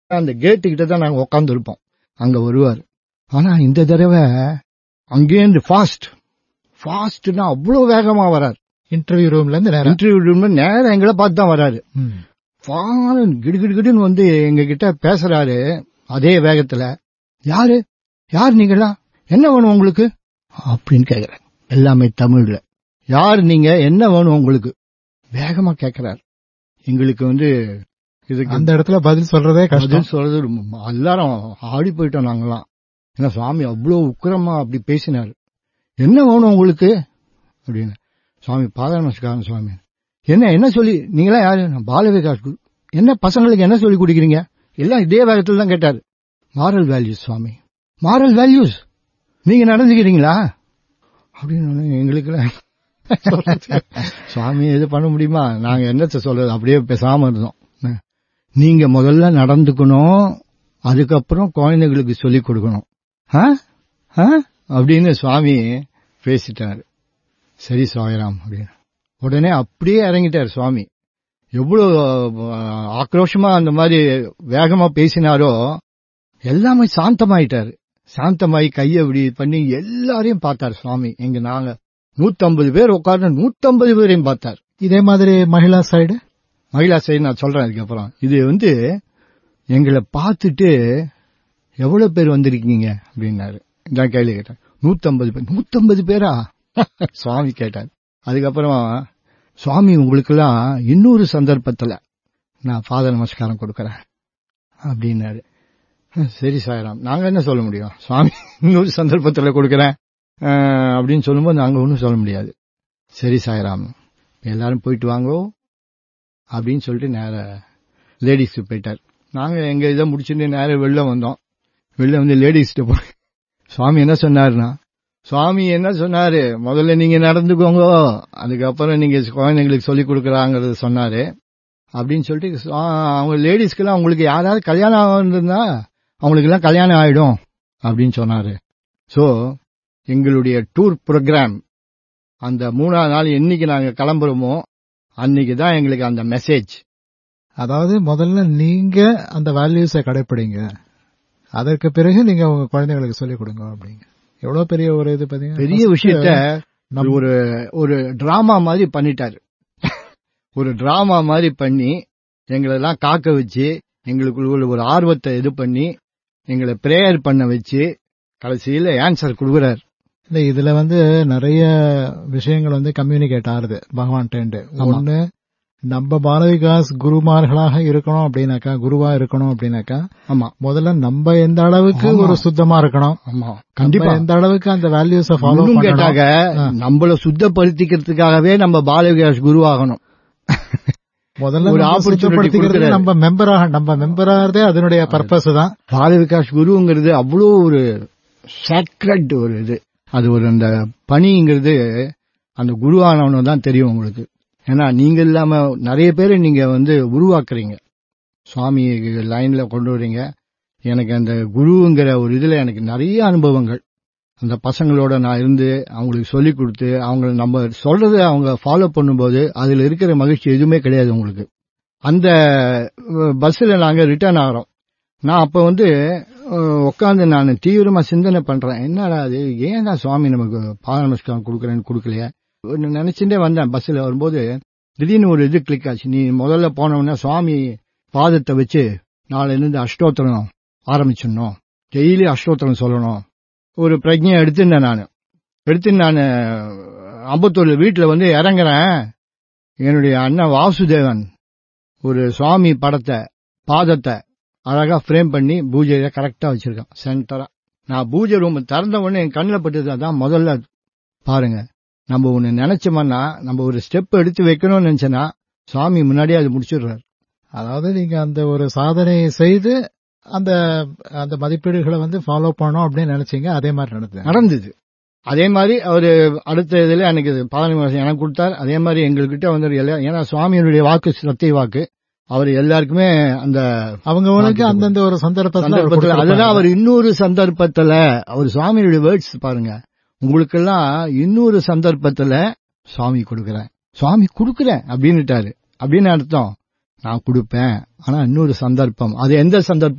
அந்த கேட்டு கிட்ட தான் நாங்க உட்கார்ந்து இருப்போம் அங்க வருவார் ஆனா இந்த தடவை அங்கேருந்து ஃபாஸ்ட் ஃபாஸ்ட்னா அவ்வளவு வேகமா வரார் இன்டர்வியூ ரூம்ல இருந்து நேரம் இன்டர்வியூ ரூம்ல நேரம் எங்களை பார்த்து தான் வராரு ஃபாரன் கிடுகிடுகிடுன்னு வந்து எங்க கிட்ட பேசுறாரு அதே வேகத்துல யாரு யார் நீங்களா என்ன வேணும் உங்களுக்கு அப்படின்னு கேக்குறாரு எல்லாமே தமிழ்ல யார் நீங்க என்ன வேணும் உங்களுக்கு வேகமா கேக்குறாரு எங்களுக்கு வந்து இதுக்கு அந்த இடத்துல பதில் சொல்றதே கஷ்டம் பதில் சொல்றது ரொம்ப- எல்லாரும் ஆடி போயிட்டோம் நாங்கெல்லாம் ஏன்னா சுவாமி அவ்வளவு உக்கிரமா அப்படி பேசினாரு என்ன வேணும் உங்களுக்கு அப்படின்னு சுவாமி பாத நமஸ்காரம் சுவாமி என்ன என்ன சொல்லி நீங்களா யாரு நான் பால விகாஸ் குரு என்ன பசங்களுக்கு என்ன சொல்லி கொடுக்குறீங்க எல்லாம் இதே வேகத்துல தான் கேட்டாரு moral values Swami moral values நீங்க நடந்துக்கிறீங்களா அப்படின்னு உடனே எங்களுக்குலாம் சுவாமி எது பண்ண முடியுமா நாங்க என்னத்த சொல்றது அப்படியே பேசாம இருந்தோம் நீங்க முதல்ல நடந்துக்கணும் அதுக்கப்புறம் குழந்தைகளுக்கு சொல்லிக் கொடுக்கணும் ஆ? ஆ? அப்படின்னு சுவாமி பேசிட்டாரு சரி சாயராம் அப்படின்னு உடனே அப்படியே இறங்கிட்டார் சுவாமி எவ்வளவு அஹ், ஆக்ரோஷமா அந்த மாதிரி வேகமா பேசினாரோ எல்லாமே சாந்தமாயிட்டாரு சாந்தமாயி கையை இப்படி பண்ணி எல்லாரையும் பார்த்தார் சுவாமி எங்க நாங்க நூத்தம்பது பேர் உட்கார்ந்து நூத்தம்பது பேரையும் பார்த்தார் இதே மாதிரி மகிழா சைடு மகிழா சைடு நான் சொல்றேன் அதுக்கப்புறம் இது வந்து எங்களை பார்த்துட்டு எவ்வளவு பேர் வந்திருக்கீங்க அப்படின்னாரு நான் கேள்வி கேட்டேன் நூத்தம்பது பேர் நூத்தம்பது பேரா சுவாமி கேட்டார் அதுக்கப்புறம் சுவாமி உங்களுக்கெல்லாம் இன்னொரு சந்தர்ப்பத்துல நான் பாத நமஸ்காரம் கொடுக்கறேன் அப்படின்னாரு சரி சாயராம் நாங்க என்ன சொல்ல முடியும் சுவாமி இன்னொரு சந்தர்ப்பத்துல கொடுக்கறேன் அஹ், அப்படின்னு சொல்லும்போது நாங்க ஒன்றும் சொல்ல முடியாது சரி சாயராம் எல்லாரும் போயிட்டு வாங்கோ அப்படின்னு சொல்லிட்டு நேர லேடிஸ்க்கு போயிட்டார் நாங்க எங்க இதை முடிச்சுட்டு நேர வெளில வந்தோம் வெளில வந்து லேடிஸ்கிட்ட போய் சுவாமி என்ன சொன்னாருன்னா சுவாமி என்ன சொன்னாரு முதல்ல நீங்க நடந்துக்கோங்க அதுக்கப்புறம் நீங்க குழந்தைங்களுக்கு சொல்லி கொடுக்கறாங்கிறது சொன்னாரு அப்படின்னு சொல்லிட்டு சுவா- அவங்க லேடிஸ்க்கெல்லாம் அவங்களுக்கு யாராவது கல்யாணம் ஆகிருந்தா அவங்களுக்கு எல்லாம் கல்யாணம் ஆயிடும் அப்படின்னு சொன்னாரு சோ எங்களுடைய டூர் ப்ரோக்ராம் அந்த மூணாவது நாள் என்னைக்கு நாங்க கிளம்புறோமோ அன்னைக்கு தான் எங்களுக்கு அந்த மெசேஜ் அதாவது முதல்ல நீங்க அந்த வேல்யூஸை கடைப்பிடிங்க அதற்கு பிறகு நீங்க உங்க குழந்தைகளுக்கு சொல்லிக் கொடுங்க அப்படிங்க எவ்வளவு பெரிய ஒரு இது பாத்தீங்கன்னா பெரிய first விஷயத்த நம்ம- ஒரு ஒரு டிராமா மாதிரி பண்ணிட்டாரு ஒரு டிராமா மாதிரி பண்ணி எங்களெல்லாம் காக்க வச்சு எங்களுக்குள்ள ஒரு ஆர்வத்தை இது பண்ணி எங்களை பிரேயர் பண்ண வச்சு கடைசியில ஆன்சர் கொடுக்குறாரு இல்ல இதுல வந்து நிறைய விஷயங்கள் வந்து கம்யூனிகேட் ஆகுது பகவான் டேண்டு ஆமா. ஒண்ணு நம்ம பாலவிகாஸ் குருமார்களாக இருக்கணும் அப்படின்னாக்கா குருவா இருக்கணும் அப்படின்னாக்கா ஆமா முதல்ல நம்ம எந்த அளவுக்கு ஆமா. ஒரு சுத்தமா இருக்கணும் ஆமா கண்டிப்பா கண்டிப்பா எந்த அளவுக்கு அந்த வேல்யூஸ ஃபாலோ இன்னும் பண்ணணும் கேட்டாக ஆ. நம்மள சுத்தப்படுத்திக்கிறதுக்காகவே நம்ம பாலவிகாஸ் குருவாகணும் முதல்ல ஒரு நம்ம opportunity சுத்தப்படுத்திக்கிறது கொடுக்கறாரு. நம்ம மெம்பராக நம்ம மெம்பராகிறதே அதனுடைய பர்பஸ் தான் பால விகாஸ் குருங்கிறது அவ்வளோ ஒரு சேக்ரட் ஒரு இது அது ஒரு அந்த பணிங்கிறது அந்த குருவானவனு தான் தெரியும் உங்களுக்கு ஏன்னா நீங்க இல்லாம நிறைய பேரை நீங்க வந்து உருவாக்குறீங்க சுவாமி லைன்ல கொண்டு வரீங்க எனக்கு அந்த குருங்கிற ஒரு இதுல எனக்கு நிறைய அனுபவங்கள் அந்த பசங்களோட நான் இருந்து அவங்களுக்கு சொல்லி கொடுத்து அவங்க நம்ம சொல்றதை அவங்க ஃபாலோ பண்ணும்போது அதுல இருக்கிற மகிழ்ச்சி எதுவுமே கிடையாது உங்களுக்கு அந்த பஸ்ல நாங்க ரிட்டர்ன் ஆகிறோம் நான் அப்ப வந்து உட்காந்து நான் தீவிரமா சிந்தனை பண்றேன் என்னடா அது ஏன் தான் சுவாமி நமக்கு பாத நமஸ்காரம் கொடுக்குறேன்னு கொடுக்கலையே ஒண்ணு நினைச்சுட்டே வந்தேன் பஸ்ல வரும்போது திடீர்னு ஒரு இது கிளிக் ஆச்சு நீ முதல்ல போனவுடனே சுவாமி பாதத்தை வச்சு நாளைல இருந்து அஷ்டோத்திரம் ஆரம்பிச்சிடணும் டெய்லி அஷ்டோத்திரம் சொல்லணும் ஒரு பிரஜையை எடுத்துட்டேன் நான் எடுத்து நான் அம்பத்தூர்ல வீட்டுல வந்து இறங்குறேன் என்னுடைய அண்ணன் வாசுதேவன் ஒரு சுவாமி படத்தை பாதத்தை அழகா ஃப்ரேம் பண்ணி பூஜையில கரெக்டா வச்சிருக்கான் சென்டரா நான் பூஜை ரூம் திறந்த உடனே என் கண்ணில் பட்டது அதான் முதல்ல பாருங்க நம்ம ஒண்ணு நினைச்சோம்னா நம்ம ஒரு ஸ்டெப் எடுத்து வைக்கணும்னு நினைச்சோன்னா சுவாமி முன்னாடியே அது முடிச்சிடுறாரு அதாவது நீங்க அந்த ஒரு சாதனை செய்து அந்த அந்த மதிப்பீடுகளை வந்து ஃபாலோ பண்ணணும் அப்படின்னு நினைச்சீங்க அதே மாதிரி நடந்தது நடந்தது அதே மாதிரி அவரு அடுத்த இதுல எனக்கு பதினஞ்சு வருஷம் எனக்கு கொடுத்தார் அதே மாதிரி எங்ககிட்ட வந்து எல்லா- ஏன்னா சுவாமியினுடைய வாக்கு சத்திய வாக்கு அவர் எல்லாருக்குமே அந்த அவங்கவுங்களுக்கு அந்தந்த ஒரு சந்தர்ப்பத்துல அவர் சந்தர்ப்பத்துல கொடுத்திருப்பாங்க. அதுதான் அவர் இன்னொரு சந்தர்ப்பத்துல அவர் சுவாமியுடைய வேர்ட்ஸ் பாருங்க உங்களுக்கெல்லாம் இன்னொரு சந்தர்ப்பத்துல சுவாமி கொடுக்கறேன் சுவாமி கொடுக்கறேன் அப்படின்னுட்டாரு அப்படின்னு அர்த்தம் நான் கொடுப்பேன் ஆனா இன்னொரு சந்தர்ப்பம் அது எந்த சந்தர்ப்பம்